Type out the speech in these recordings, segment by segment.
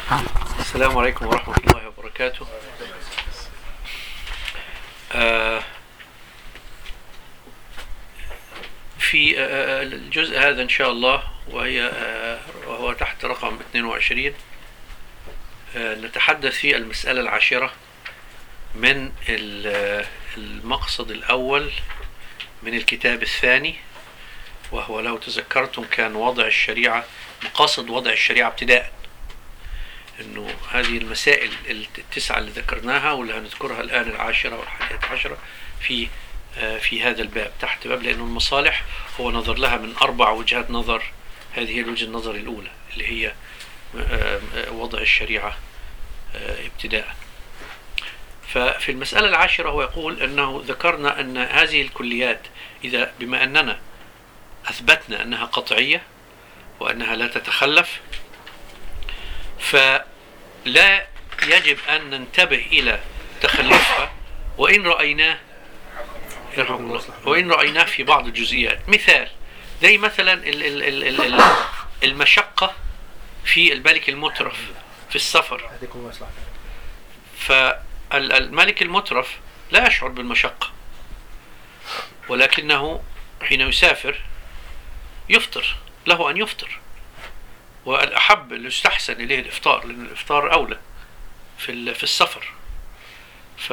السلام عليكم ورحمة الله وبركاته آه، في آه، الجزء هذا إن شاء الله وهي آه، وهو تحت رقم 22 آه، نتحدث في المسألة العاشرة من ال- آه، المقصد الأول من الكتاب الثاني وهو لو تذكرتم كان وضع الشريعة مقاصد وضع الشريعة ابتداء انه هذه المسائل التسعة اللي ذكرناها واللي هنذكرها الآن العاشرة والحادية عشرة في آه، في هذا الباب تحت باب لأنه المصالح هو نظر لها من أربع وجهات نظر هذه هي الوجهة النظر الأولى اللي هي آه، آه، وضع الشريعة آه، ابتداء ففي المسألة العاشرة هو يقول أنه ذكرنا أن هذه الكليات إذا بما أننا أثبتنا أنها قطعية وأنها لا تتخلف فلا يجب أن ننتبه إلى تخلفها وإن رأيناه يرحمكم الله وإن رأيناه في بعض الجزئيات مثال زي مثلا ال- ال- ال- ال- ال- المشقة في الملك المترف في السفر هذه كل مصلحة فالملك المترف لا يشعر بالمشقة ولكنه حين يسافر يفطر له أن يفطر والأحب اللي يستحسن إليه الإفطار لأن الإفطار أولى في ال- في السفر ف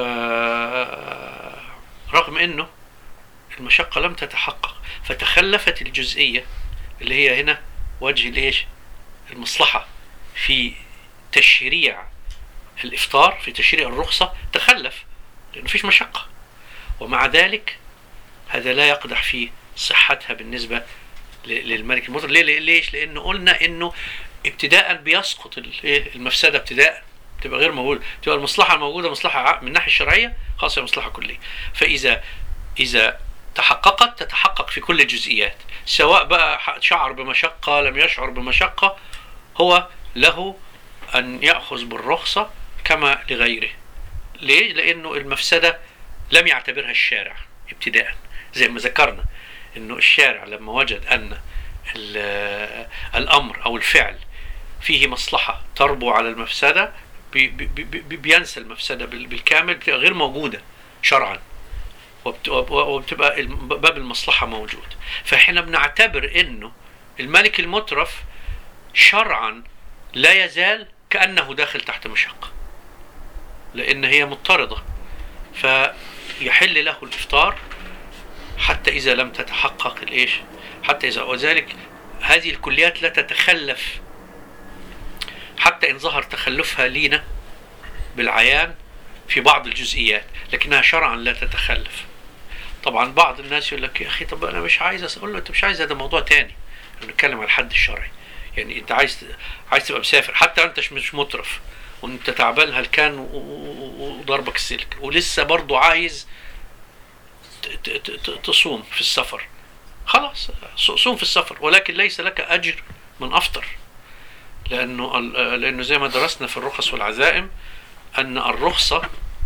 رغم أنه المشقة لم تتحقق فتخلفت الجزئية اللي هي هنا وجه الإيش المصلحة في تشريع الإفطار في تشريع الرخصة تخلف لأنه مفيش مشقة ومع ذلك هذا لا يقدح في صحتها بالنسبة ل- للملك المطر ليه ليه- ليش لأنه قلنا أنه ابتداء بيسقط ال- إيه؟ المفسدة ابتداء تبقى غير موجودة تبقى المصلحة الموجودة مصلحة ع- من الناحية الشرعية خاصة مصلحة كلية فإذا إذا تحققت تتحقق في كل الجزئيات سواء بقى ح- شعر بمشقة لم يشعر بمشقة هو له أن يأخذ بالرخصة كما لغيره ليه؟ لأنه المفسدة لم يعتبرها الشارع ابتداء زي ما ذكرنا أنه الشارع لما وجد أن ال- الأمر أو الفعل فيه مصلحة تربو على المفسدة بي بي بي بينسى المفسدة بال- بالكامل بتبقى غير موجودة شرعا وبت- وبتبقى الم- باب المصلحة موجود فاحنا بنعتبر انه الملك المترف شرعا لا يزال كأنه داخل تحت مشقة لأن هي مضطردة فيحل له الإفطار حتى إذا لم تتحقق الإيش حتى إذا وذلك هذه الكليات لا تتخلف حتى إن ظهر تخلفها لينا بالعيان في بعض الجزئيات لكنها شرعا لا تتخلف طبعا بعض الناس يقول لك يا أخي طب أنا مش عايز أقول له أنت مش عايز هذا موضوع تاني بنتكلم عن الحد الشرعي يعني انت عايز عايز تبقى مسافر حتى انت مش- مش مترف وانت تعبان هلكان و- و- وضربك السلك ولسه برضو عايز ت- ت- ت- تصوم في السفر خلاص ص- صوم في السفر ولكن ليس لك اجر من افطر لانه ال- لانه زي ما درسنا في الرخص والعزائم ان الرخصه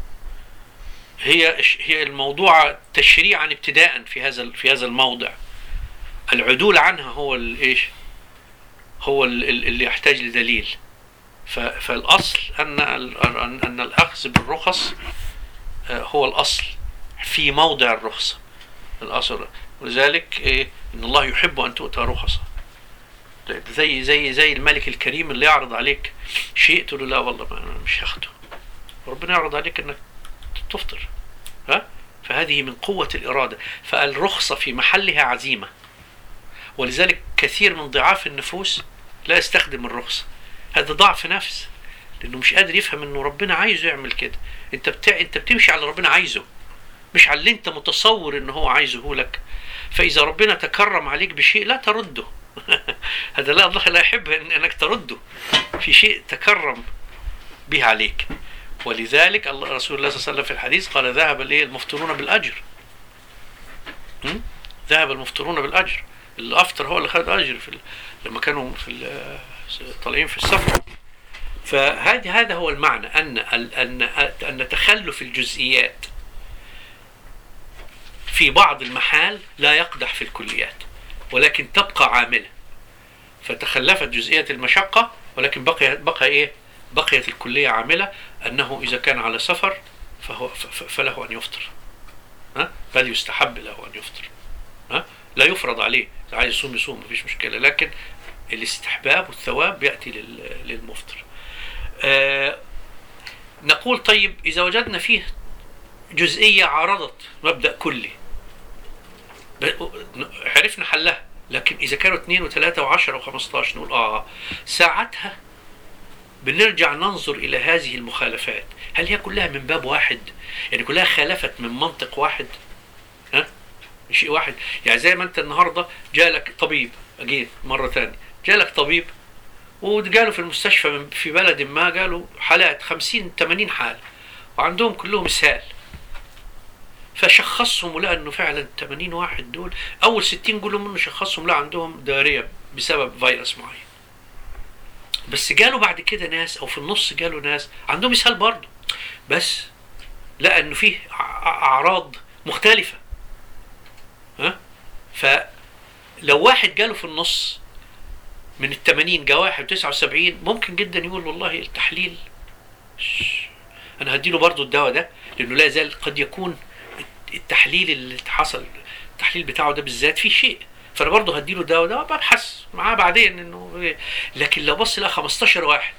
هي هي الموضوع تشريعا ابتداء في هذا في هذا الموضع العدول عنها هو الايش هو ال- ال- اللي يحتاج لدليل ف- فالأصل أن ال- أن أن الأخذ بالرخص آه، هو الأصل في موضع الرخصة الأصل ولذلك إيه إن الله يحب أن تؤتى رخصة زي زي زي الملك الكريم اللي يعرض عليك شيء تقول له لا والله ما أنا مش هاخده ربنا يعرض عليك إنك تفطر ها فهذه من قوة الإرادة فالرخصة في محلها عزيمة ولذلك كثير من ضعاف النفوس لا يستخدم الرخصة هذا ضعف نفس لانه مش قادر يفهم انه ربنا عايزه يعمل كده انت بتاع انت بتمشي على ربنا عايزه مش على اللي انت متصور ان هو عايزه لك فاذا ربنا تكرم عليك بشيء لا ترده هذا لا الله لا يحب إن انك ترده في شيء تكرم به عليك ولذلك الله رسول الله صلى الله عليه وسلم في الحديث قال ذهب الايه المفطرون بالاجر م? ذهب المفطرون بالاجر اللي افطر هو اللي خد اجر في ال... لما كانوا في ال... طالعين في السفر فهذا هذا هو المعنى ان ال- ان ان تخلف الجزئيات في بعض المحال لا يقدح في الكليات ولكن تبقى عامله فتخلفت جزئيه المشقه ولكن بقي بقى ايه بقيت الكلية عاملة أنه إذا كان على سفر فهو ف- ف- فله أن يفطر ها؟ بل يستحب له أن يفطر ها؟ لا يفرض عليه إذا عايز يصوم يصوم مفيش مشكلة لكن الاستحباب والثواب بيأتي لل- للمفطر آه نقول طيب إذا وجدنا فيه جزئية عارضت مبدأ كلي ب- عرفنا حلها لكن إذا كانوا اثنين وثلاثة وعشرة وخمسة نقول آه ساعتها بنرجع ننظر إلى هذه المخالفات هل هي كلها من باب واحد يعني كلها خالفت من منطق واحد ها شيء واحد يعني زي ما انت النهارده جالك طبيب اجي مره ثانيه جالك طبيب وقالوا في المستشفى من- في بلد ما قالوا حالات 50 80 حاله وعندهم كلهم اسهال فشخصهم ولقى انه فعلا 80 واحد دول اول 60 قولوا منه شخصهم لا عندهم داريه بسبب فيروس معين بس قالوا بعد كده ناس او في النص قالوا ناس عندهم اسهال برضه بس لقى انه فيه ع- اعراض مختلفه ها فلو واحد جاله في النص من ال 80 جا واحد 79 ممكن جدا يقول والله التحليل ش- انا هديله برضه الدواء ده لانه لا يزال قد يكون التحليل اللي حصل التحليل بتاعه ده بالذات فيه شيء فانا برضه هديله الدواء ده ببحث معاه بعدين انه إيه. لكن لو بص لقى 15 واحد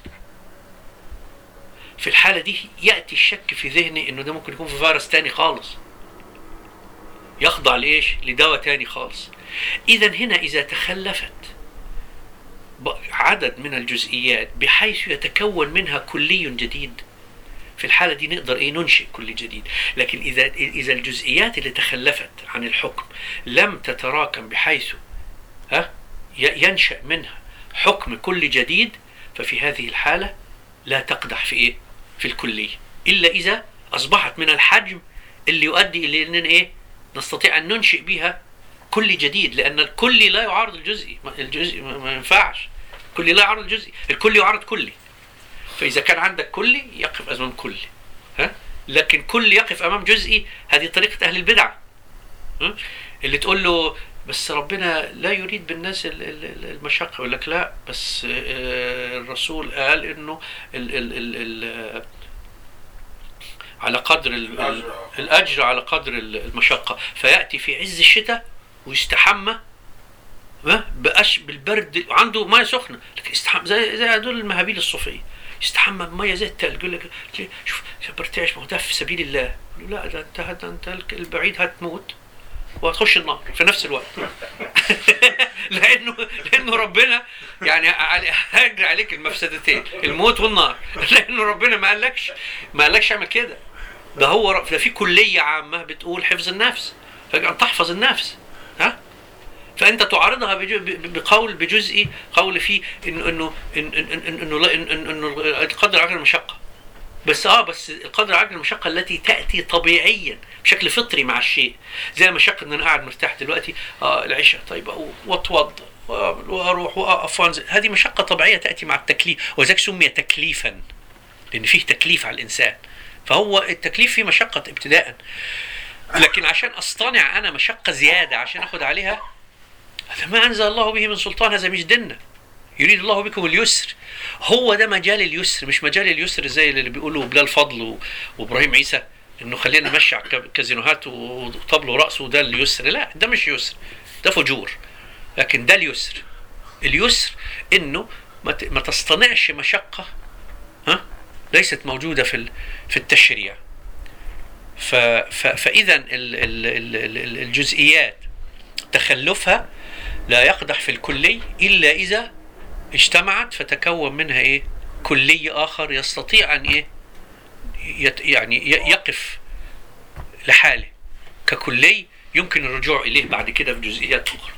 في الحالة دي يأتي الشك في ذهني انه ده ممكن يكون في فيروس تاني خالص يخضع لايش؟ لدواء تاني خالص. اذا هنا اذا تخلفت ب- عدد من الجزئيات بحيث يتكون منها كلي جديد في الحالة دي نقدر ايه ننشئ كل جديد، لكن اذا اذا الجزئيات اللي تخلفت عن الحكم لم تتراكم بحيث ها ي- ينشأ منها حكم كل جديد ففي هذه الحالة لا تقدح في ايه؟ في الكلية، الا اذا اصبحت من الحجم اللي يؤدي الى ان ايه؟ نستطيع ان ننشئ بها كل جديد لان الكلي لا يعارض الجزئي، ما- الجزئي ما ما ينفعش. الكلي لا يعارض الجزئي، الكلي يعارض كلي. فاذا كان عندك كلي يقف امام كلي. ها؟ لكن كل يقف امام جزئي هذه طريقة اهل البدع. ها؟ اللي تقول له بس ربنا لا يريد بالناس ال- ال- ال- المشقة يقول لك لا بس آه، الرسول قال انه ال ال ال ال على قدر ال- ال- الأجر. الأجر على قدر ال- المشقة فيأتي في عز الشتاء ويستحمى ما بقاش بالبرد عنده ميه سخنه لكن يستحمى زي زي هدول المهابيل الصوفيه يستحمى بميه زي التلج يقول لك ليه؟ شوف يا برتعش ما هو ده في سبيل الله يقول له لا ده انت ده انت البعيد هتموت وهتخش النار في نفس الوقت لانه لانه ربنا يعني علي- هيجري عليك المفسدتين الموت والنار لانه ربنا ما قالكش ما قالكش اعمل كده ده هو ر- ده في كليه عامه بتقول حفظ النفس فان تحفظ النفس ها فانت تعارضها بج- ب- بقول بجزئي قول فيه انه انه إن- إن- إن- انه لا- إن- إن- انه القدر على المشقه بس اه بس القدر على المشقه التي تاتي طبيعيا بشكل فطري مع الشيء زي مشقه ان انا قاعد مرتاح دلوقتي اه العشاء طيب أقوم واتوضا واروح واقف وانزل هذه مشقه طبيعيه تاتي مع التكليف ولذلك سمي تكليفا لان فيه تكليف على الانسان فهو التكليف فيه مشقه ابتداء لكن عشان اصطنع انا مشقه زياده عشان اخد عليها هذا ما انزل الله به من سلطان هذا مش ديننا يريد الله بكم اليسر هو ده مجال اليسر مش مجال اليسر زي اللي بيقولوا بلال فضل و- وابراهيم عيسى انه خلينا نمشي على الك- الكازينوهات وطبل ورقص وده اليسر لا ده مش يسر ده فجور لكن ده اليسر اليسر انه ما ت- ما تصطنعش مشقه ها ليست موجوده في ال- في التشريع ف ف فاذا ال- ال- ال- ال- الجزئيات تخلفها لا يقدح في الكلي الا اذا اجتمعت فتكون منها ايه كلي اخر يستطيع ان ايه يت يعني ي- يقف لحاله ككلي يمكن الرجوع اليه بعد كده في جزئيات اخرى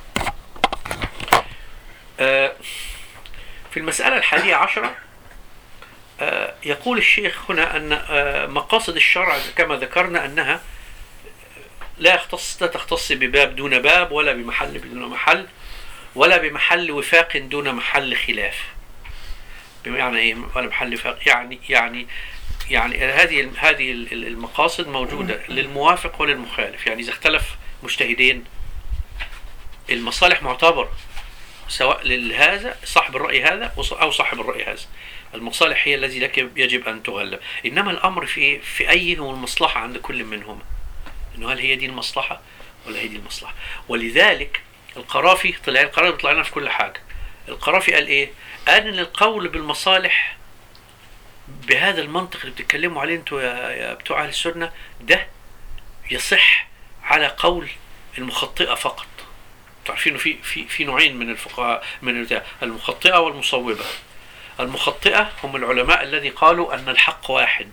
آه، في المسألة الحادية عشرة آه، يقول الشيخ هنا أن آه، مقاصد الشرع كما ذكرنا أنها لا يختص لا تختص بباب دون باب ولا بمحل دون محل ولا بمحل وفاق دون محل خلاف بمعنى ايه ولا محل وفاق يعني يعني يعني هذه هذه المقاصد موجوده للموافق وللمخالف يعني اذا اختلف مجتهدين المصالح معتبره سواء لهذا صاحب الرأي هذا أو صاحب الرأي هذا المصالح هي الذي لك يجب أن تغلب إنما الأمر في إيه؟ في أيهم المصلحة عند كل منهما إنه هل هي دي المصلحة ولا هي دي المصلحة ولذلك القرافي طلع القرافي بيطلع لنا في كل حاجة القرافي قال إيه قال إن القول بالمصالح بهذا المنطق اللي بتتكلموا عليه انتوا يا, يا بتوع اهل السنه ده يصح على قول المخطئه فقط تعرفين في في في نوعين من الفقهاء من المخطئه والمصوبه المخطئه هم العلماء الذي قالوا ان الحق واحد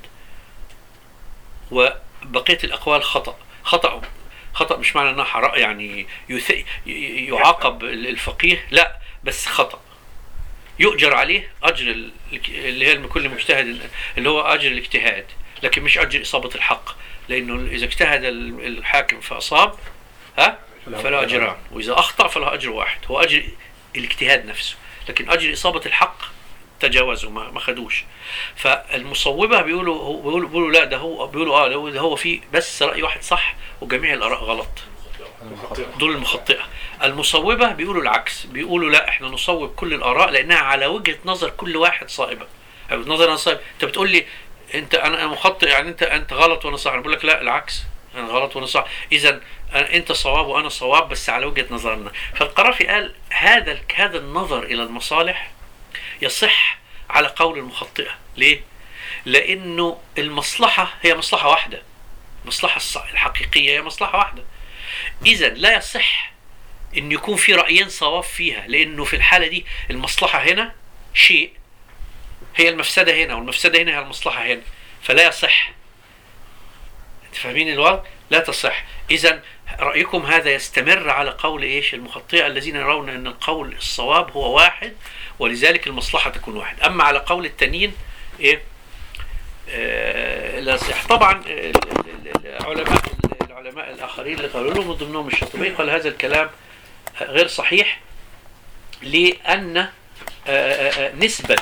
وبقيه الاقوال خطا خطا خطا مش معنى انها حرام يعني يعاقب الفقيه لا بس خطأ يؤجر عليه اجر اللي هي كل مجتهد اللي هو اجر الاجتهاد لكن مش اجر اصابه الحق لانه اذا اجتهد الحاكم فاصاب ها فله اجران واذا اخطا فله اجر واحد هو اجر الاجتهاد نفسه لكن اجر اصابه الحق تجاوزوا ما خدوش فالمصوبه بيقولوا بيقولوا, بيقولوا لا ده هو بيقولوا اه ده هو في بس راي واحد صح وجميع الاراء غلط دول المخطئه المصوبه بيقولوا العكس بيقولوا لا احنا نصوب كل الاراء لانها على وجهه نظر كل واحد صائبه او نظر انا صائب انت بتقول لي انت انا مخطئ يعني انت انت غلط وانا صح انا بقول لك لا العكس انا غلط وانا صح اذا انت صواب وانا صواب بس على وجهه نظرنا فالقرافي قال هذا هذا النظر الى المصالح يصح على قول المخطئه ليه لانه المصلحه هي مصلحه واحده المصلحه الحقيقيه هي مصلحه واحده اذا لا يصح ان يكون في رايين صواب فيها لانه في الحاله دي المصلحه هنا شيء هي المفسده هنا والمفسده هنا هي المصلحه هنا فلا يصح انت فاهمين الوضع لا تصح اذا رايكم هذا يستمر على قول ايش المخطئه الذين يرون ان القول الصواب هو واحد ولذلك المصلحه تكون واحد اما على قول التانيين ايه آه لا صح طبعا العلماء العلماء الاخرين اللي قالوا له من ضمنهم الشاطبي قال هذا الكلام غير صحيح لأن آه، آه، آه، نسبة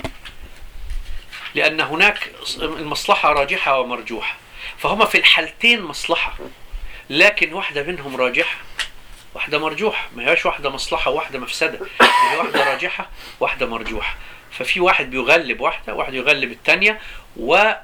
لأن هناك المصلحة راجحة ومرجوحة فهما في الحالتين مصلحة لكن واحدة منهم راجحة واحدة مرجوحة ما هياش واحدة مصلحة وواحدة مفسدة هي واحدة راجحة واحدة مرجوحة ففي واحد بيغلب واحدة واحد يغلب الثانية و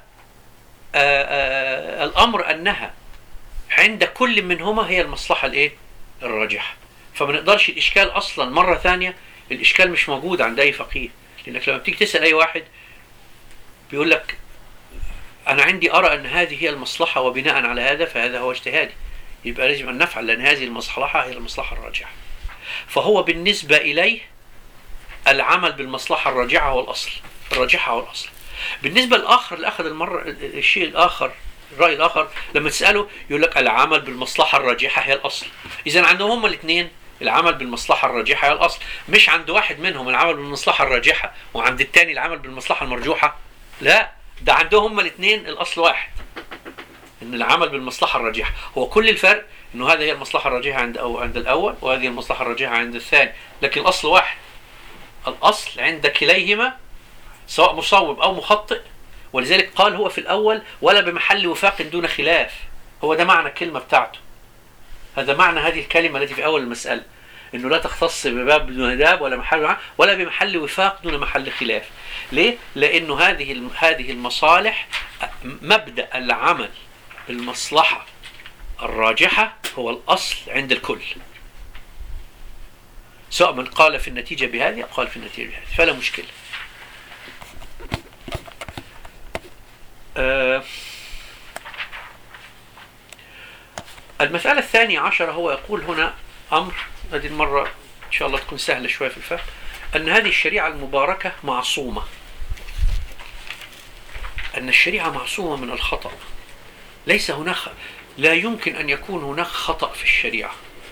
الأمر أنها عند كل منهما هي المصلحة الإيه؟ الراجحة فما نقدرش الاشكال اصلا مره ثانيه الاشكال مش موجود عند اي فقيه لانك لما بتيجي تسال اي واحد بيقول لك انا عندي ارى ان هذه هي المصلحه وبناء على هذا فهذا هو اجتهادي يبقى لازم ان نفعل لان هذه المصلحه هي المصلحه الراجحه فهو بالنسبه اليه العمل بالمصلحه الراجحه هو الاصل الراجحه هو الاصل بالنسبه للاخر اللي اخذ المره الشيء الاخر الراي الاخر لما تساله يقول لك العمل بالمصلحه الراجحه هي الاصل اذا عندهم هما الاثنين العمل بالمصلحة الراجحة هي الأصل مش عند واحد منهم العمل بالمصلحة الراجحة وعند الثاني العمل بالمصلحة المرجوحة لا ده عندهم هما الاثنين الأصل واحد ان العمل بالمصلحة الراجحة هو كل الفرق انه هذه هي المصلحة الراجحة عند أو عند الأول وهذه المصلحة الراجحة عند الثاني لكن الأصل واحد الأصل عند كليهما سواء مصوب أو مخطئ ولذلك قال هو في الأول ولا بمحل وفاق دون خلاف هو ده معنى الكلمة بتاعته هذا معنى هذه الكلمة التي في أول المسألة انه لا تختص بباب دون باب ولا محل ولا بمحل وفاق دون محل خلاف ليه لانه هذه هذه المصالح مبدا العمل بالمصلحه الراجحه هو الاصل عند الكل سواء من قال في النتيجه بهذه او قال في النتيجه بهذه فلا مشكله آه المسألة الثانية عشرة هو يقول هنا أمر هذه المرة إن شاء الله تكون سهلة شوية في الفهم أن هذه الشريعة المباركة معصومة أن الشريعة معصومة من الخطأ ليس هناك لا يمكن أن يكون هناك خطأ في الشريعة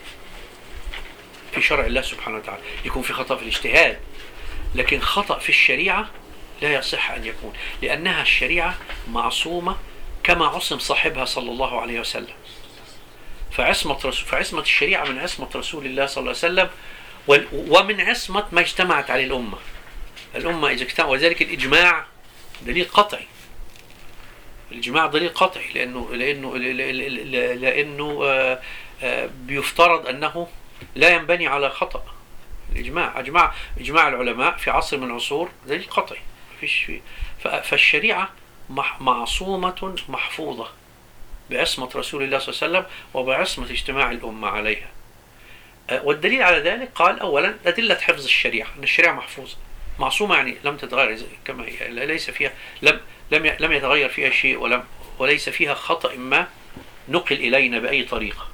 في شرع الله سبحانه وتعالى يكون في خطأ في الاجتهاد لكن خطأ في الشريعة لا يصح أن يكون لأنها الشريعة معصومة كما عصم صاحبها صلى الله عليه وسلم فعصمة رسول فعصمة الشريعة من عصمة رسول الله صلى الله عليه وسلم ومن عصمة ما اجتمعت عليه الأمة الأمة إذا اجتمع ولذلك الإجماع دليل قطعي الإجماع دليل قطعي لأنه لأنه لأنه آه، آه، بيفترض أنه لا ينبني على خطأ اجماع اجماع اجماع العلماء في عصر من العصور دليل قطعي فيش في ف- فالشريعه مح- معصومه محفوظه بعصمه رسول الله صلى الله عليه وسلم وبعصمه اجتماع الامه عليها أه، والدليل على ذلك قال اولا ادله حفظ الشريعه ان الشريعه محفوظه معصومه يعني لم تتغير زي- كما هي ليس فيها لم لم ي- لم يتغير فيها شيء ولم وليس فيها خطا ما نقل الينا باي طريقه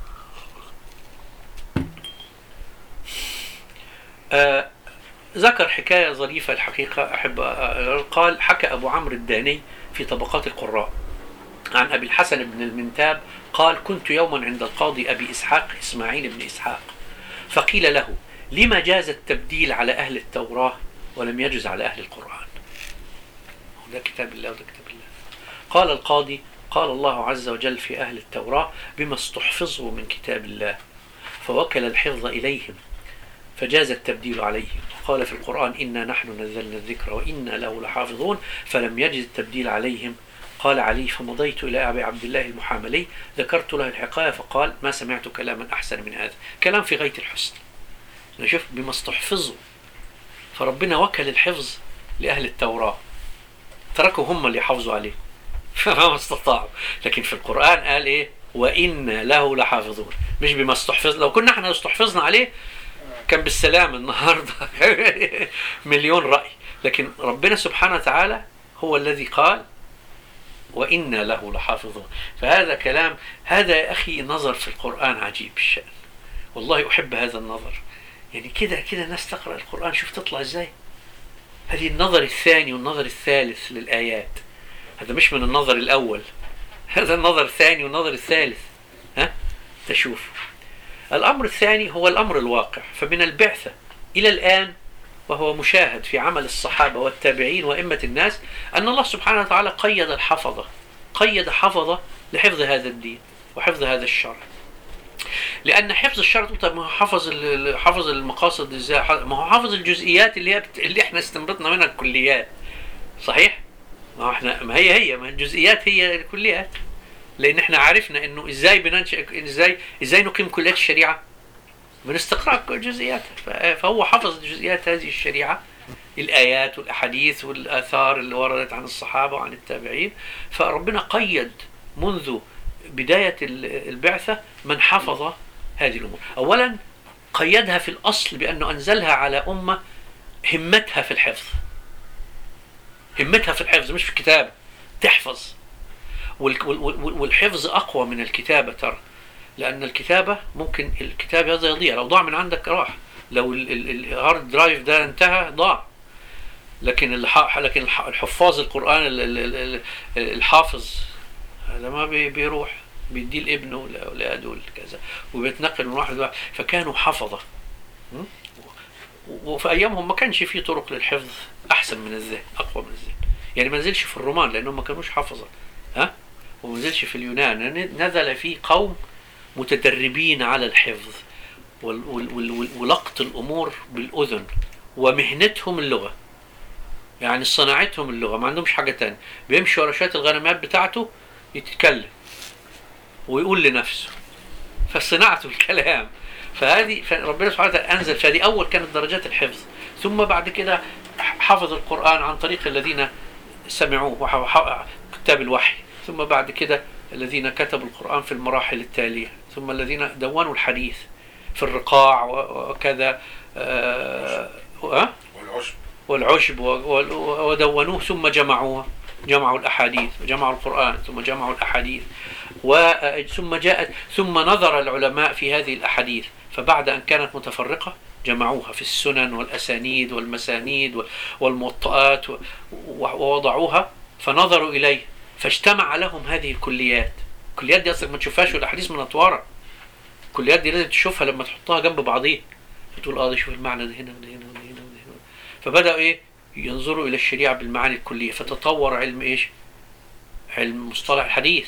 آه، ذكر حكاية ظريفة الحقيقة أحب آه، قال حكى أبو عمرو الداني في طبقات القراء عن أبي الحسن بن المنتاب قال كنت يوما عند القاضي أبي إسحاق إسماعيل بن إسحاق فقيل له لما جاز التبديل على أهل التوراة ولم يجز على أهل القرآن ده كتاب الله وده كتاب الله قال القاضي قال الله عز وجل في أهل التوراة بما استحفظوا من كتاب الله فوكل الحفظ إليهم فجاز التبديل عليهم قال في القرآن إنا نحن نزلنا الذكر وإنا له لحافظون فلم يجز التبديل عليهم قال علي فمضيت إلى أبي عبد الله المحاملي ذكرت له الحكاية فقال ما سمعت كلاما أحسن من هذا كلام في غاية الحسن شوف بما استحفظوا فربنا وكل الحفظ لأهل التوراة تركوا هم اللي يحافظوا عليه فما استطاعوا لكن في القرآن قال إيه وإنا له لحافظون مش بما استحفظ لو كنا احنا استحفظنا عليه كان بالسلام النهارده مليون رأي لكن ربنا سبحانه وتعالى هو الذي قال وإنا له لحافظون فهذا كلام هذا يا أخي نظر في القرآن عجيب الشأن والله أحب هذا النظر يعني كده كده الناس تقرأ القرآن شوف تطلع إزاي هذه النظر الثاني والنظر الثالث للآيات هذا مش من النظر الأول هذا النظر الثاني والنظر الثالث ها تشوف الأمر الثاني هو الأمر الواقع فمن البعثة إلى الآن وهو مشاهد في عمل الصحابة والتابعين وأئمة الناس أن الله سبحانه وتعالى قيد الحفظة قيد حفظة لحفظ هذا الدين وحفظ هذا الشرع لأن حفظ الشرع طب ما هو حفظ ال- حفظ المقاصد ازاي ما هو حافظ الجزئيات اللي هي بت... اللي احنا استنبطنا منها الكليات صحيح؟ ما هو احنا ما هي هي ما الجزئيات هي الكليات لان احنا عرفنا انه ازاي بننشئ ازاي ازاي نقيم كليات الشريعه من استقراء جزئياتها ف- فهو حفظ جزئيات هذه الشريعه الايات والاحاديث والاثار اللي وردت عن الصحابه وعن التابعين فربنا قيد منذ بدايه ال- البعثه من حفظ هذه الامور اولا قيدها في الاصل بانه انزلها على امه همتها في الحفظ همتها في الحفظ مش في الكتابه تحفظ وال- وال- وال- والحفظ اقوى من الكتابه ترى لان الكتابه ممكن الكتاب هذا يضيع لو ضاع من عندك راح لو ال- ال- الهارد درايف ده انتهى ضاع لكن الح- لكن الح- الحفاظ القران ال- ال- ال- ال- الحافظ هذا ما بي- بيروح بيديه لابنه لاولاده وكذا وبيتنقل من واحد لواحد فكانوا حفظه م? وفي ايامهم ما كانش في طرق للحفظ احسن من الذهن اقوى من الذهن يعني ما نزلش في الرومان لانهم ما كانوش حفظه ها وما نزلش في اليونان ن- نزل في قوم متدربين على الحفظ وال- وال- وال- وال- ولقط الامور بالاذن ومهنتهم اللغه يعني صناعتهم اللغه ما عندهمش حاجه تانية بيمشي ورا شويه الغنمات بتاعته يتكلم ويقول لنفسه فصناعته الكلام فهذه ربنا سبحانه وتعالى انزل فهذه اول كانت درجات الحفظ ثم بعد كده حفظ القران عن طريق الذين سمعوه وح- وح- كتاب الوحي ثم بعد كده الذين كتبوا القران في المراحل التاليه ثم الذين دونوا الحديث في الرقاع و- وكذا آه، آه؟ والعشب والعشب و- و- ودونوه ثم جمعوه جمعوا الأحاديث وجمعوا القرآن ثم جمعوا الأحاديث و- ثم جاءت ثم نظر العلماء في هذه الأحاديث فبعد أن كانت متفرقة جمعوها في السنن والأسانيد والمسانيد و- والموطئات و- و- ووضعوها فنظروا إليه فاجتمع لهم هذه الكليات الكليات دي أصلا ما تشوفهاش والأحاديث من أطوارها الكليات دي لازم تشوفها لما تحطها جنب بعضيها تقول اه ده شوف المعنى ده هنا وده هنا وده هنا وده هنا فبدأوا ايه ينظروا الى الشريعة بالمعاني الكلية فتطور علم ايش علم مصطلح الحديث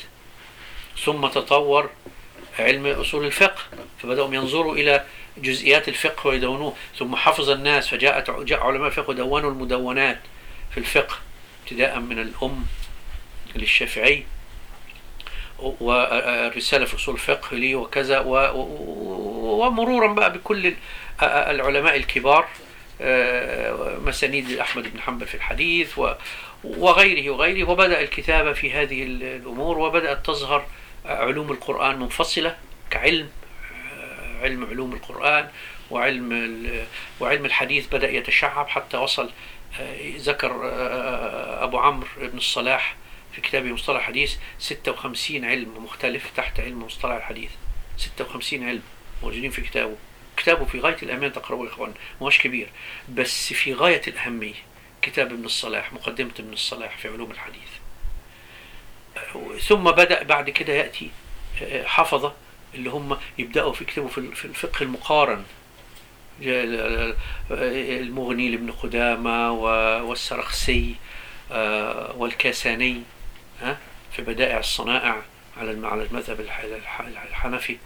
ثم تطور علم اصول الفقه فبدأوا ينظروا الى جزئيات الفقه ويدونوه ثم حفظ الناس فجاءت جاء علماء الفقه ودونوا المدونات في الفقه ابتداء من الأم للشافعي والرسالة في أصول الفقه لي وكذا و- و- ومرورا بقى بكل ال- العلماء الكبار مسانيد أحمد بن حنبل في الحديث وغيره وغيره وبدأ الكتابة في هذه الأمور وبدأت تظهر علوم القرآن منفصلة كعلم علم علوم القرآن وعلم وعلم الحديث بدأ يتشعب حتى وصل ذكر أبو عمرو بن الصلاح في كتابه مصطلح الحديث 56 علم مختلف تحت علم مصطلح الحديث 56 علم موجودين في كتابه كتابه في غاية الأمان تقرأوه يا إخوان مش كبير بس في غاية الأهمية كتاب ابن الصلاح مقدمة ابن الصلاح في علوم الحديث ثم بدأ بعد كده يأتي حفظة اللي هم يبدأوا في كتابه في الفقه المقارن المغني لابن قدامة والسرخسي والكاساني في بدائع الصنائع على على المذهب الحنفي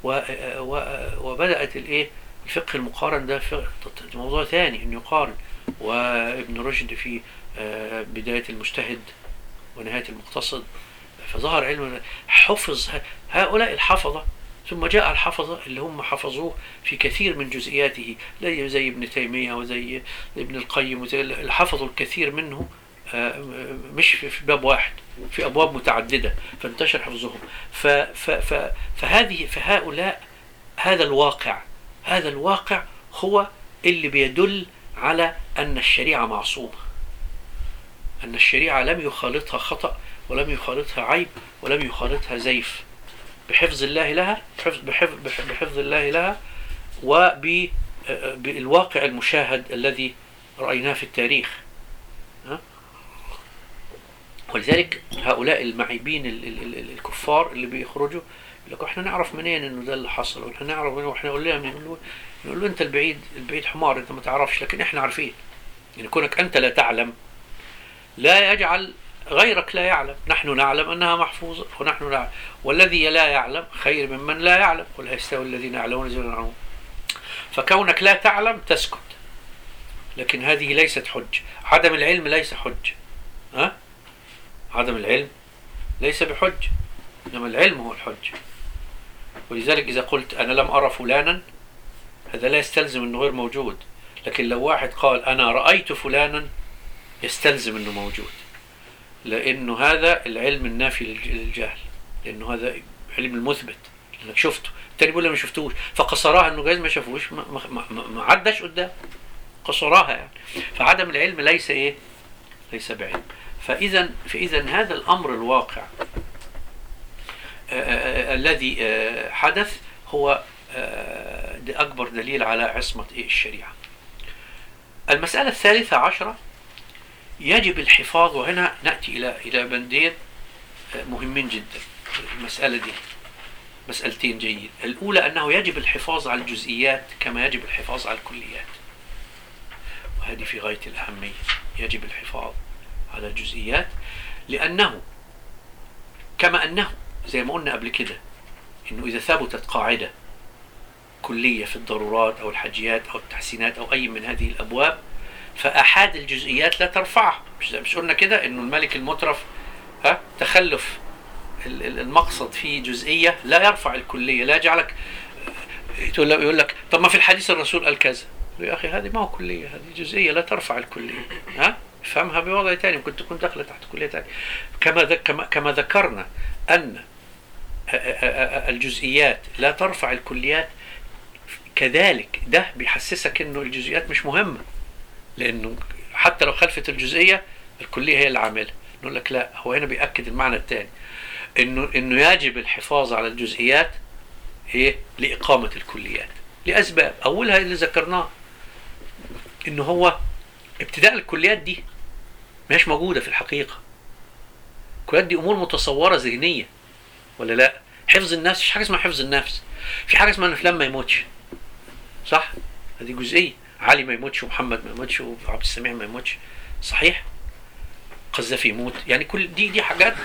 وبدأت الايه الفقه المقارن ده موضوع ثاني انه يقارن وابن رشد في بداية المجتهد ونهاية المقتصد فظهر علم حفظ هؤلاء الحفظة ثم جاء الحفظة اللي هم حفظوه في كثير من جزئياته زي ابن تيمية وزي ابن القيم وزي حفظوا الكثير منه مش في باب واحد في أبواب متعددة فانتشر حفظهم ف ف ف فهذه فهؤلاء هذا الواقع هذا الواقع هو اللي بيدل على أن الشريعة معصومة أن الشريعة لم يخالطها خطأ ولم يخالطها عيب ولم يخالطها زيف بحفظ الله لها بحفظ, بحفظ, بحفظ الله لها وبالواقع المشاهد الذي رأيناه في التاريخ ولذلك هؤلاء المعيبين الكفار اللي بيخرجوا يقول لك احنا نعرف منين انه ده اللي حصل واحنا نعرف منين واحنا نقول لهم نقول نقول له انت البعيد البعيد حمار انت ما تعرفش لكن احنا عارفين يعني كونك انت لا تعلم لا يجعل غيرك لا يعلم نحن نعلم انها محفوظه ونحن نعلم والذي لا يعلم خير ممن لا يعلم ولا يستوي الذين يعلمون الذين يعلمون فكونك لا تعلم تسكت لكن هذه ليست حج عدم العلم ليس حج ها عدم العلم ليس بحج إنما العلم هو الحج ولذلك إذا قلت أنا لم أرى فلانا هذا لا يستلزم أنه غير موجود لكن لو واحد قال أنا رأيت فلانا يستلزم أنه موجود لأنه هذا العلم النافي للجهل لأنه هذا علم المثبت لأنك شفته التاني بيقول ما شفتوش فقصراها أنه جايز ما شافوش ما, ما, ما, ما عدش قدام قصراها يعني فعدم العلم ليس إيه ليس بعلم فإذا فإذا هذا الأمر الواقع الذي حدث هو أكبر دليل على عصمة الشريعة المسألة الثالثة عشرة يجب الحفاظ وهنا نأتي إلى إلى بندين مهمين جدا المسألة دي مسألتين جيد الأولى أنه يجب الحفاظ على الجزئيات كما يجب الحفاظ على الكليات وهذه في غاية الأهمية يجب الحفاظ على الجزئيات لأنه كما أنه زي ما قلنا قبل كده إنه إذا ثبتت قاعدة كلية في الضرورات أو الحاجيات أو التحسينات أو أي من هذه الأبواب فأحد الجزئيات لا ترفعها مش, مش قلنا كده إنه الملك المترف ها تخلف المقصد في جزئية لا يرفع الكلية لا يجعلك يقول لك طب ما في الحديث الرسول قال كذا يا أخي هذه ما هو كلية هذه جزئية لا ترفع الكلية ها فهمها بوضع ثاني ممكن تكون داخله تحت كليه ثانيه كما كما كما ذكرنا ان الجزئيات لا ترفع الكليات كذلك ده بيحسسك انه الجزئيات مش مهمه لانه حتى لو خلفت الجزئيه الكليه هي اللي عاملها نقول لك لا هو هنا بياكد المعنى الثاني انه انه يجب الحفاظ على الجزئيات ايه لاقامه الكليات لاسباب اولها اللي ذكرناه انه هو ابتداء الكليات دي مش موجودة في الحقيقة الكليات دي أمور متصورة ذهنية ولا لا حفظ النفس مش حاجة اسمها حفظ النفس في حاجة اسمها ان فلان ما يموتش صح هذه جزئية علي ما يموتش ومحمد ما يموتش وعبد السميع ما يموتش صحيح قذافي يموت يعني كل دي دي حاجات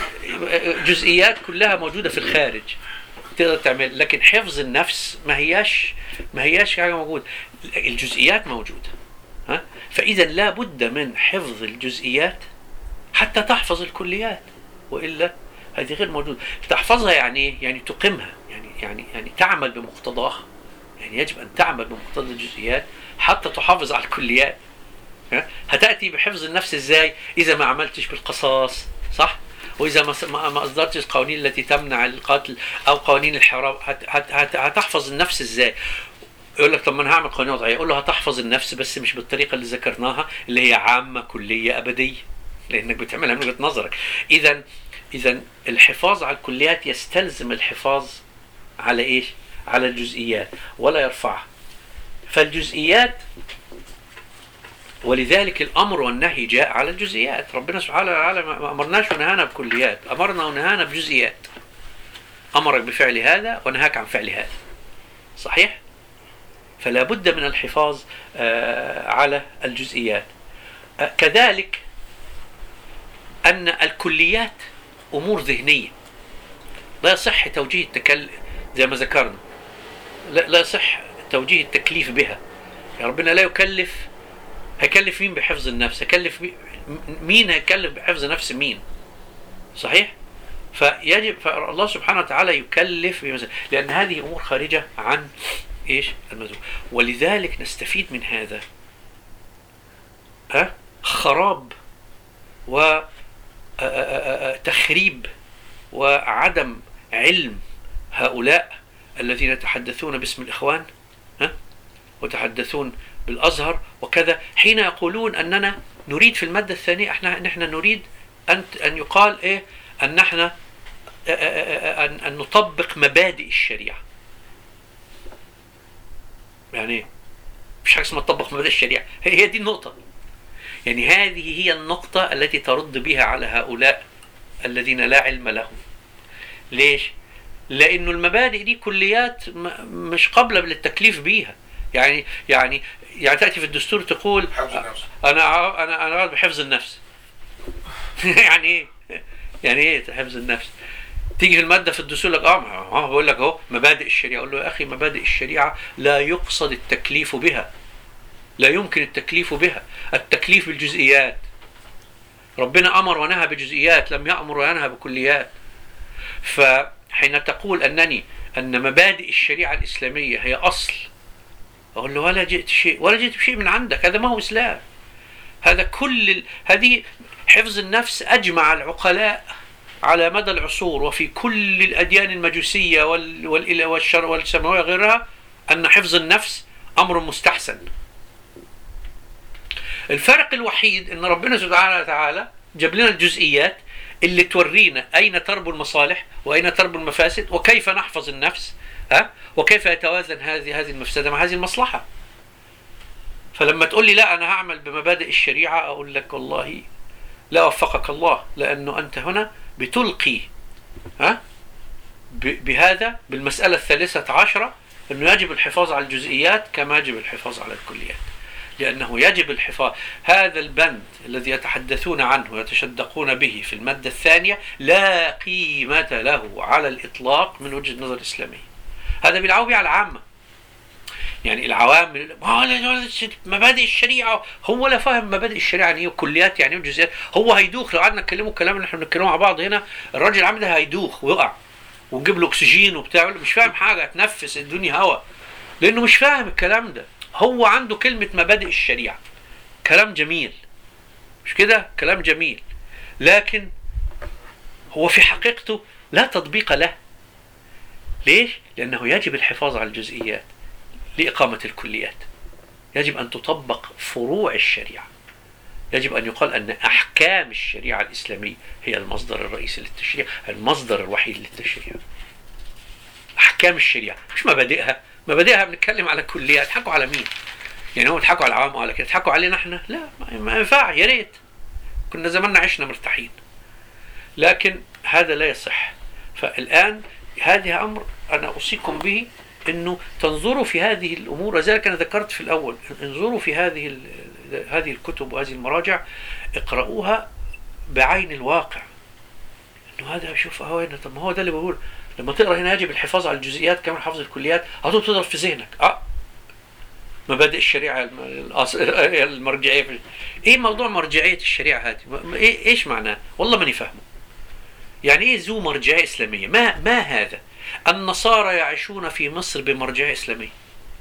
جزئيات كلها موجودة في الخارج تقدر تعمل لكن حفظ النفس ما هياش ما هياش حاجة موجودة الجزئيات موجودة ها فإذا لا بد من حفظ الجزئيات حتى تحفظ الكليات وإلا هذه غير موجودة تحفظها يعني يعني تقيمها يعني يعني يعني تعمل بمقتضاها يعني يجب أن تعمل بمقتضى الجزئيات حتى تحافظ على الكليات هتأتي بحفظ النفس ازاي إذا ما عملتش بالقصاص صح؟ وإذا ما ما أصدرتش القوانين التي تمنع القتل أو قوانين الحرام هت هت هتحفظ النفس ازاي؟ يقول لك طب ما انا هعمل قوانين وضعيه اقول له هتحفظ النفس بس مش بالطريقه اللي ذكرناها اللي هي عامه كليه ابديه لانك بتعملها من وجهه نظرك اذا اذا الحفاظ على الكليات يستلزم الحفاظ على ايش على الجزئيات ولا يرفعها فالجزئيات ولذلك الامر والنهي جاء على الجزئيات ربنا سبحانه وتعالى ما امرناش ونهانا بكليات امرنا ونهانا بجزئيات امرك بفعل هذا ونهاك عن فعل هذا صحيح فلا بد من الحفاظ آه، على الجزئيات آه، كذلك أن الكليات أمور ذهنية لا يصح توجيه التكل زي ما ذكرنا لا, لا يصح توجيه التكليف بها يا ربنا لا يكلف هيكلف مين بحفظ النفس هيكلف مين هيكلف بحفظ نفس مين صحيح فيجب فالله سبحانه وتعالى يكلف لأن هذه أمور خارجة عن ايش المذموم ولذلك نستفيد من هذا أه؟ خراب وتخريب وعدم علم هؤلاء الذين يتحدثون باسم الإخوان ها؟ وتحدثون بالأزهر وكذا حين يقولون أننا نريد في المادة الثانية احنا نحن نريد أن أن يقال إيه أن نحن أن, أن نطبق مبادئ الشريعة يعني مش حاجه اسمها تطبق مبادئ الشريعه هي هي دي النقطه يعني هذه هي النقطة التي ترد بها على هؤلاء الذين لا علم لهم ليش؟ لأنه المبادئ دي كليات مش قابلة للتكليف بيها يعني يعني يعني تأتي في الدستور تقول أنا أنا أنا بحفظ النفس يعني إيه؟ يعني إيه حفظ النفس؟ تيجي في الماده في الدستور لك اه اه بقول لك اهو مبادئ الشريعه اقول له يا اخي مبادئ الشريعه لا يقصد التكليف بها لا يمكن التكليف بها التكليف بالجزئيات ربنا امر ونهى بجزئيات لم يامر وينهى بكليات فحين تقول انني ان مبادئ الشريعه الاسلاميه هي اصل اقول له ولا جئت شيء ولا جئت بشيء من عندك هذا ما هو اسلام هذا كل ال... هذه حفظ النفس اجمع العقلاء على مدى العصور وفي كل الأديان المجوسية والشر والسماوية غيرها أن حفظ النفس أمر مستحسن الفرق الوحيد أن ربنا سبحانه وتعالى جاب لنا الجزئيات اللي تورينا أين تربو المصالح وأين تربو المفاسد وكيف نحفظ النفس ها وكيف يتوازن هذه هذه المفسدة مع هذه المصلحة فلما تقول لي لا أنا هعمل بمبادئ الشريعة أقول لك والله لا وفقك الله لأنه أنت هنا بتلقي ها بهذا بالمسألة الثالثة عشرة أنه يجب الحفاظ على الجزئيات كما يجب الحفاظ على الكليات لأنه يجب الحفاظ هذا البند الذي يتحدثون عنه ويتشدقون به في المادة الثانية لا قيمة له على الإطلاق من وجهة نظر الإسلامية هذا بيلعبوا على العامة يعني العوام مبادئ الشريعه هو لا فاهم مبادئ الشريعه يعني ايه وكليات يعني ايه وجزئيات هو هيدوخ لو قعدنا نتكلموا الكلام اللي احنا بنتكلمه مع بعض هنا الراجل العام ده هيدوخ ويقع ونجيب له اكسجين وبتاع مش فاهم حاجه تنفس الدنيا هوا لانه مش فاهم الكلام ده هو عنده كلمه مبادئ الشريعه كلام جميل مش كده كلام جميل لكن هو في حقيقته لا تطبيق له ليش؟ لأنه يجب الحفاظ على الجزئيات لإقامة الكليات يجب أن تطبق فروع الشريعة يجب أن يقال أن أحكام الشريعة الإسلامية هي المصدر الرئيسي للتشريع المصدر الوحيد للتشريع أحكام الشريعة مش مبادئها مبادئها بنتكلم على كليات تحكوا على مين يعني هم تحكوا على العوام وعلى كده تحكوا علينا احنا لا ما ينفع يا ريت كنا زماننا عشنا مرتاحين لكن هذا لا يصح فالآن هذا أمر أنا أوصيكم به انه تنظروا في هذه الامور لذلك انا ذكرت في الاول انظروا في هذه هذه الكتب وهذه المراجع اقرأوها بعين الواقع انه هذا شوف اهو هنا طب ما هو ده اللي بقول لما تقرا هنا يجب الحفاظ على الجزئيات كمان حفظ الكليات هتقعد تضرب في ذهنك اه مبادئ الشريعه المرجعيه ايه موضوع مرجعيه الشريعه هذه ايه ايش معناه والله ماني فاهمه يعني ايه ذو مرجعيه اسلاميه ما ما هذا النصارى يعيشون في مصر بمرجعية إسلامية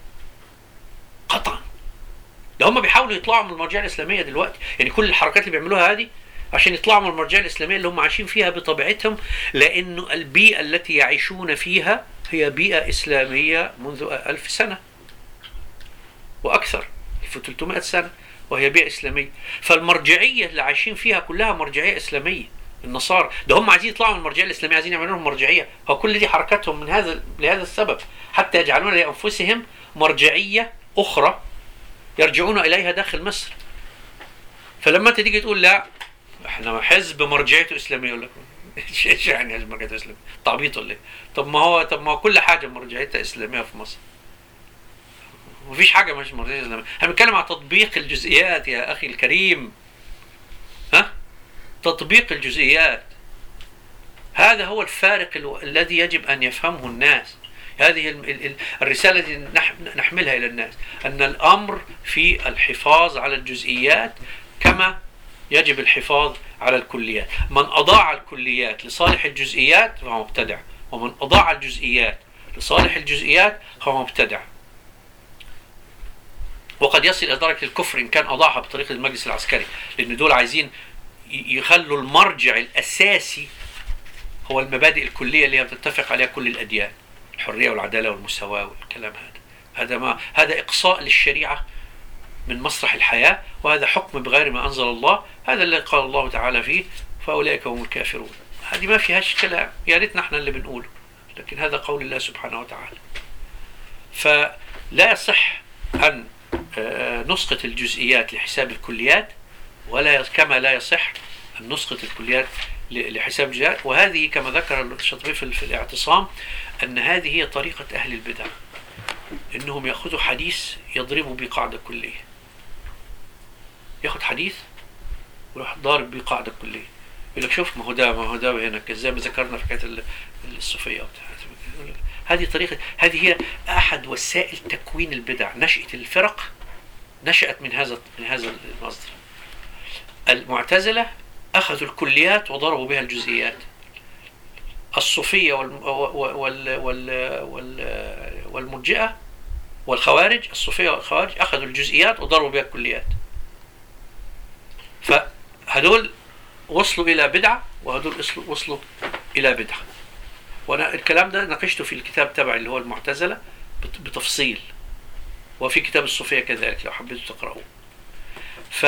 قطعا ده هم بيحاولوا يطلعوا من المرجعيه الاسلاميه دلوقتي يعني كل الحركات اللي بيعملوها هذه عشان يطلعوا من المرجعيه الاسلاميه اللي هم عايشين فيها بطبيعتهم لانه البيئه التي يعيشون فيها هي بيئه اسلاميه منذ ألف سنه واكثر في 300 سنه وهي بيئه اسلاميه فالمرجعيه اللي عايشين فيها كلها مرجعيه اسلاميه النصارى ده هم عايزين يطلعوا من المرجعيه الاسلاميه عايزين يعملوا لهم مرجعيه هو كل دي حركاتهم من هذا لهذا السبب حتى يجعلون لانفسهم مرجعيه اخرى يرجعون اليها داخل مصر فلما انت تيجي تقول لا احنا حزب مرجعيته اسلاميه يقول لك ايش يعني حزب مرجعيته اسلاميه؟ تعبيط ولا ايه؟ طب ما هو طب ما هو كل حاجه مرجعيتها اسلاميه في مصر مفيش حاجه مش مرجعيه اسلاميه احنا بنتكلم عن تطبيق الجزئيات يا اخي الكريم ها تطبيق الجزئيات هذا هو الفارق ال- الذي يجب ان يفهمه الناس هذه ال- ال- ال- الرساله التي نح- نحملها الى الناس ان الامر في الحفاظ على الجزئيات كما يجب الحفاظ على الكليات من اضاع الكليات لصالح الجزئيات فهو مبتدع ومن اضاع الجزئيات لصالح الجزئيات فهو مبتدع وقد يصل الى درجه الكفر ان كان اضاعها بطريقه المجلس العسكري لان دول عايزين ي- يخلوا المرجع الاساسي هو المبادئ الكليه اللي هي بتتفق عليها كل الاديان الحريه والعداله والمساواه والكلام هذا هذا ما هذا اقصاء للشريعه من مسرح الحياه وهذا حكم بغير ما انزل الله هذا اللي قال الله تعالى فيه فاولئك هم الكافرون هذه ما فيهاش كلام يا ريتنا احنا اللي بنقوله لكن هذا قول الله سبحانه وتعالى فلا يصح ان آه، نسقط الجزئيات لحساب الكليات ولا يص- كما لا يصح أن نسقط الكليات ل- لحساب الجزئيات وهذه كما ذكر الشاطبي في في الاعتصام أن هذه هي طريقة أهل البدع إنهم يأخذوا حديث يضربوا به قاعدة كلية ياخد حديث ويروح ضارب بيه قاعدة كلية يقول لك شوف ما هو ده ما هو ده هنا زي ما ذكرنا في حكاية ال- الصوفية وبتاع. يقول لك هذه طريقة هذه هي أحد وسائل تكوين البدع نشأة الفرق نشأت من هذا من هذا المصدر المعتزلة أخذوا الكليات وضربوا بها الجزئيات الصوفية وال وال وال وال والمرجئة والخوارج الصوفية والخوارج أخذوا الجزئيات وضربوا بها الكليات فهدول وصلوا إلى بدعة وهدول وصلوا وصلوا إلى بدعة وأنا الكلام ده ناقشته في الكتاب تبعي اللي هو المعتزلة بت- بتفصيل وفي كتاب الصوفية كذلك لو حبيتوا تقرأوه ف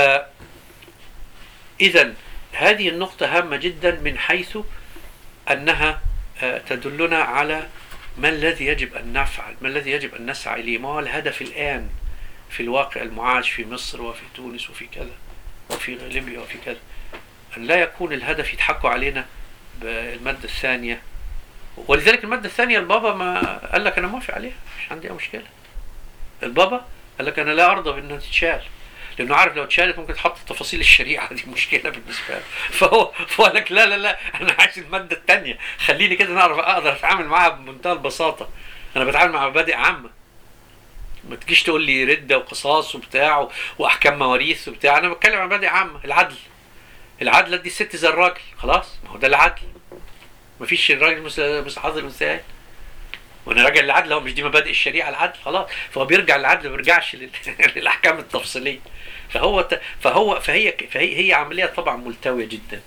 إذا هذه النقطة هامة جدا من حيث أنها آه، تدلنا على ما الذي يجب أن نفعل ما الذي يجب أن نسعى إليه ما هو الهدف الآن في الواقع المعاش في مصر وفي تونس وفي كذا وفي ليبيا وفي كذا أن لا يكون الهدف يضحكوا علينا بالمادة الثانية ولذلك المادة الثانية البابا ما قال لك أنا موافق عليها مش عندي أي مشكلة البابا قال لك أنا لا أرضى بأنها تتشال لانه عارف لو اتشالت ممكن تحط تفاصيل الشريعه دي مشكله بالنسبه له فهو فهو قال لك لا لا لا انا عايز الماده الثانيه خليني كده نعرف اقدر اتعامل معاها بمنتهى البساطه انا بتعامل مع مبادئ عامه ما تجيش تقول لي رده وقصاص وبتاع واحكام مواريث وبتاع انا بتكلم عن مبادئ عامه العدل العدل دي الست زي الراجل خلاص ما هو ده العدل مفيش الراجل مثل مثل حظ الانثى وانا راجع للعدل هو مش دي مبادئ الشريعه العدل خلاص فهو بيرجع للعدل ما بيرجعش لل- للاحكام التفصيليه فهو ت- فهو فهي فهي هي عمليه طبعا ملتويه جدا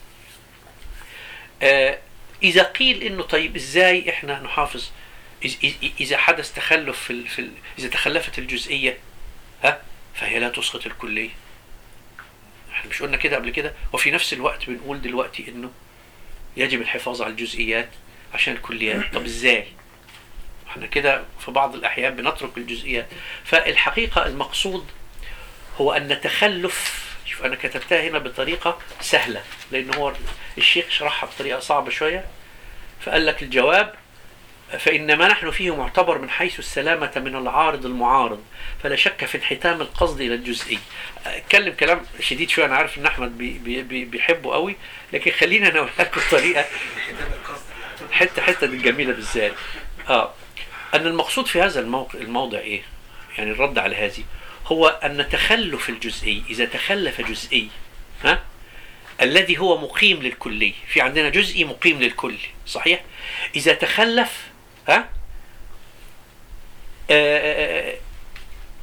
آه، اذا قيل انه طيب ازاي احنا نحافظ إذ- إذ- اذا حدث تخلف في ال- في ال- اذا تخلفت الجزئيه ها فهي لا تسقط الكليه احنا مش قلنا كده قبل كده وفي نفس الوقت بنقول دلوقتي انه يجب الحفاظ على الجزئيات عشان الكليات طب ازاي احنا كده في بعض الاحيان بنترك الجزئيات فالحقيقه المقصود هو ان تخلف شوف انا كتبتها هنا بطريقه سهله لان هو الشيخ شرحها بطريقه صعبه شويه فقال لك الجواب فإن ما نحن فيه معتبر من حيث السلامة من العارض المعارض فلا شك في انحتام القصد إلى الجزئي اتكلم كلام شديد شوية أنا عارف إن أحمد بي بي بي بيحبه قوي لكن خلينا أنا أقول لكم الطريقة حتة حتة دي الجميلة بالذات آه أن المقصود في هذا الموقع الموضع إيه؟ يعني الرد على هذه هو أن تخلف الجزئي إذا تخلف جزئي ها الذي هو مقيم للكلي في عندنا جزئي مقيم للكل صحيح إذا تخلف ها آه، آه،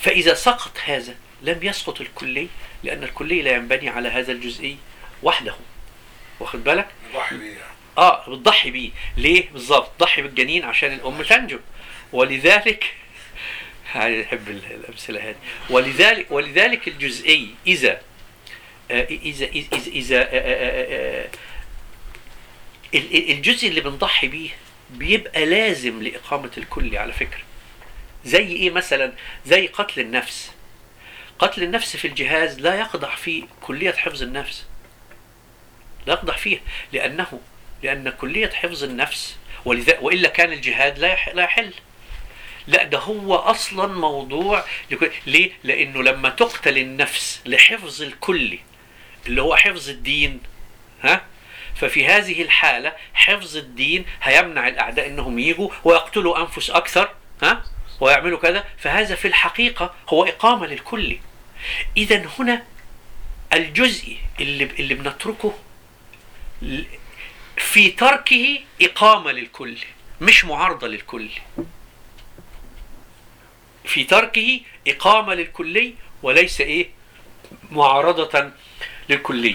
فإذا سقط هذا لم يسقط الكلي لأن الكلي لا ينبني على هذا الجزئي وحده واخد بالك؟ نضحي بيه يعني. اه بتضحي بيه ليه بالظبط تضحي بالجنين عشان الام تنجو ولذلك يحب الامثله هذه ولذلك ولذلك الجزئي اذا آه، اذا اذا اذا آه، آه، آه، ال- ال- الجزء اللي بنضحي بيه بيبقى لازم لاقامه الكل على فكره زي ايه مثلا زي قتل النفس قتل النفس في الجهاز لا يقدح في كليه حفظ النفس لا يقدح فيها لأنه لأن كلية حفظ النفس ولذا وإلا كان الجهاد لا يح- لا يحل لا ده هو أصلا موضوع لك- ليه؟ لأنه لما تقتل النفس لحفظ الكل اللي هو حفظ الدين ها ففي هذه الحالة حفظ الدين هيمنع الأعداء أنهم يجوا ويقتلوا أنفس أكثر ها ويعملوا كذا فهذا في الحقيقة هو إقامة للكل إذا هنا الجزء اللي اللي بنتركه ل- في تركه إقامة للكل مش معارضة للكل في تركه إقامة للكلي وليس إيه معارضة للكلي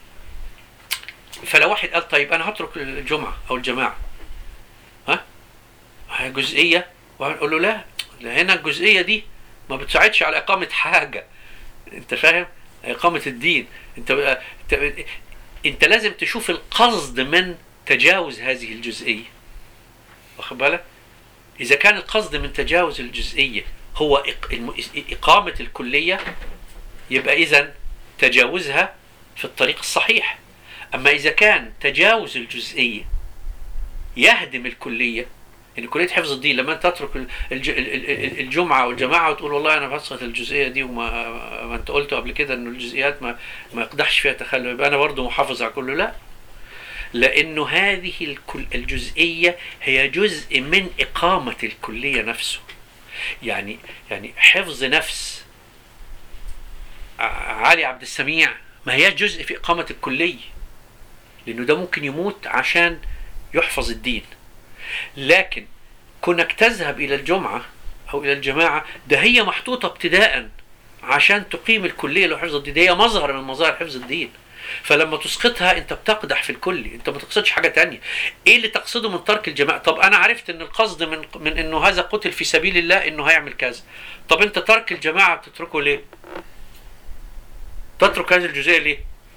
فلو واحد قال طيب أنا هترك الجمعة أو الجماعة ها هي جزئية وهنقول له لا لا هنا الجزئية دي ما بتساعدش على إقامة حاجة أنت فاهم إقامة الدين أنت أنت, انت لازم تشوف القصد من تجاوز هذه الجزئية واخد بالك إذا كان القصد من تجاوز الجزئية هو إق- الم- إقامة الكلية يبقى إذا تجاوزها في الطريق الصحيح أما إذا كان تجاوز الجزئية يهدم الكلية يعني كلية حفظ الدين لما أنت تترك ال- الج- ال- ال- ال- الجمعة والجماعة وتقول والله أنا بسقط الجزئية دي وما ما أنت قلت قبل كده إنه الجزئيات ما ما يقدحش فيها تخلف يبقى أنا برضه محافظ على كله لا لأنه هذه الكل الجزئية هي جزء من إقامة الكلية نفسه يعني يعني حفظ نفس ع- علي عبد السميع ما هي جزء في إقامة الكلية لأنه ده ممكن يموت عشان يحفظ الدين لكن كونك تذهب إلى الجمعة أو إلى الجماعة ده هي محطوطة ابتداء عشان تقيم الكلية لحفظ الدين ده هي مظهر من مظاهر حفظ الدين فلما تسقطها انت بتقدح في الكل انت ما تقصدش حاجه تانية ايه اللي تقصده من ترك الجماعه طب انا عرفت ان القصد من من انه هذا قتل في سبيل الله انه هيعمل كذا طب انت ترك الجماعه بتتركه ليه تترك هذه الجزئيه ليه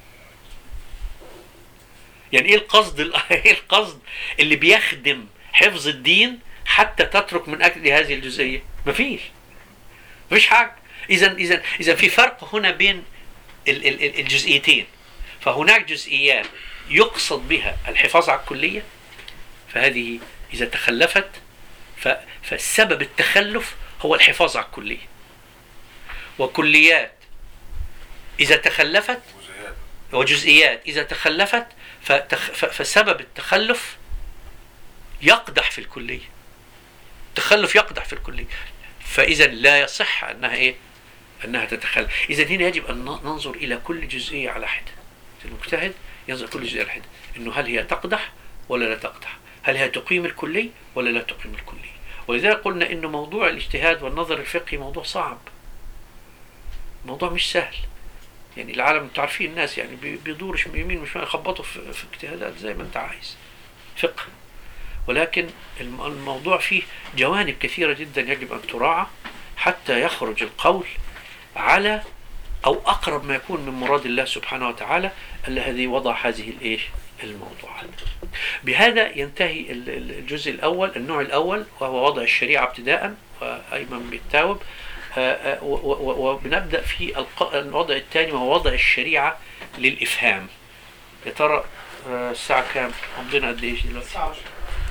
يعني ايه القصد ال- ايه القصد اللي بيخدم حفظ الدين حتى تترك من اجل هذه الجزئيه مفيش مفيش حاجه اذا اذا اذا في فرق هنا بين ال- ال- ال- الجزئيتين فهناك جزئيات يقصد بها الحفاظ على الكليه فهذه اذا تخلفت ف- فالسبب التخلف هو الحفاظ على الكليه وكليات اذا تخلفت وزيادة وجزئيات إذا تخلفت فتخ... ف- فسبب التخلف يقدح في الكلية التخلف يقدح في الكلية فإذا لا يصح أنها إيه أنها تتخلف إذا هنا يجب أن ن- ننظر إلى كل جزئية على حدة المجتهد ينظر كل جزئية على حدة إنه هل هي تقدح ولا لا تقدح هل هي تقيم الكلي ولا لا تقيم الكلي ولذلك قلنا إنه موضوع الاجتهاد والنظر الفقهي موضوع صعب موضوع مش سهل يعني العالم انتوا عارفين الناس يعني بي- بيدوروا شم- يمين وشمال يخبطوا في, في اجتهادات زي ما انت عايز فقه ولكن الم- الموضوع فيه جوانب كثيرة جدا يجب أن تراعى حتى يخرج القول على أو أقرب ما يكون من مراد الله سبحانه وتعالى الذي وضع هذه الإيش الموضوعات بهذا ينتهي ال- ال- الجزء الأول النوع الأول وهو وضع الشريعة ابتداء وأيمن بيتاوب آه، آه، و- و- وبنبدأ في الق- الوضع الثاني وهو وضع الشريعة للإفهام يا ترى آه، الساعة كام؟ عندنا قد إيش دلوقتي؟ الساعة 10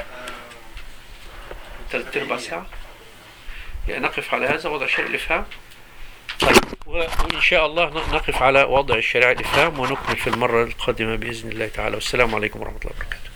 ثلاث أرباع ساعة؟ يعني نقف على هذا وضع الشريعة الإفهام طيب و- وإن شاء الله ن- نقف على وضع الشريعة الإفهام ونكمل في المرة القادمة بإذن الله تعالى والسلام عليكم ورحمة الله وبركاته